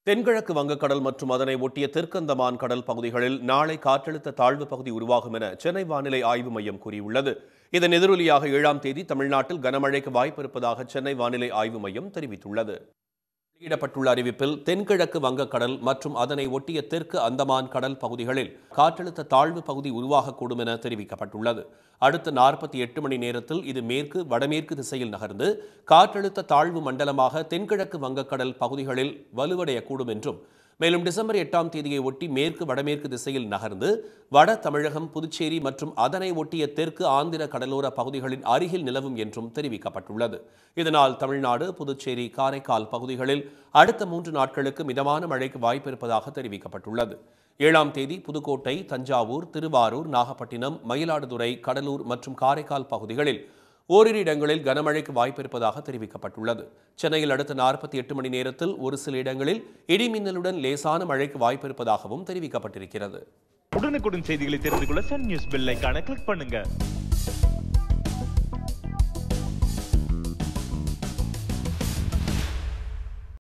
தென்கிழக்கு வங்கக்கடல் மற்றும் அதனை ஒட்டிய தெற்கந்தமான் கடல் பகுதிகளில் நாளை காற்றழுத்த தாழ்வு பகுதி உருவாகும் என சென்னை வானிலை ஆய்வு மையம் கூறியுள்ளது இதன் எதிரொலியாக ஏழாம் தேதி தமிழ்நாட்டில் கனமழைக்கு வாய்ப்பு இருப்பதாக சென்னை வானிலை ஆய்வு மையம் தெரிவித்துள்ளது வெளியிடப்பட்டுள்ள அறிவிப்பில் தென்கிழக்கு வங்கக்கடல் மற்றும் அதனை ஒட்டிய தெற்கு அந்தமான் கடல் பகுதிகளில் காற்றழுத்த தாழ்வு பகுதி உருவாகக்கூடும் என தெரிவிக்கப்பட்டுள்ளது அடுத்த நாற்பத்தி எட்டு மணி நேரத்தில் இது மேற்கு வடமேற்கு திசையில் நகர்ந்து காற்றழுத்த தாழ்வு மண்டலமாக தென்கிழக்கு வங்கக்கடல் பகுதிகளில் வலுவடையக்கூடும் என்றும் மேலும் டிசம்பர் எட்டாம் தேதியை ஒட்டி மேற்கு வடமேற்கு திசையில் நகர்ந்து வட தமிழகம் புதுச்சேரி மற்றும் அதனை ஒட்டிய தெற்கு ஆந்திர கடலோர பகுதிகளின் அருகில் நிலவும் என்றும் தெரிவிக்கப்பட்டுள்ளது இதனால் தமிழ்நாடு புதுச்சேரி காரைக்கால் பகுதிகளில் அடுத்த மூன்று நாட்களுக்கு மிதமான மழைக்கு வாய்ப்பு இருப்பதாக தெரிவிக்கப்பட்டுள்ளது ஏழாம் தேதி புதுக்கோட்டை தஞ்சாவூர் திருவாரூர் நாகப்பட்டினம் மயிலாடுதுறை கடலூர் மற்றும் காரைக்கால் பகுதிகளில் ஓரிரு இடங்களில் கனமழைக்கு வாய்ப்பு இருப்பதாக தெரிவிக்கப்பட்டுள்ளது சென்னையில் அடுத்த நாற்பத்தி எட்டு மணி நேரத்தில் ஒரு சில இடங்களில் இடிமின்னலுடன் லேசான மழைக்கு வாய்ப்பு இருப்பதாகவும் தெரிவிக்கப்பட்டிருக்கிறது உடனுக்குடன் செய்திகளை தெரிந்து கொள்ள சன் நியூஸ் பெல் ஐகானை கிளிக் பண்ணுங்க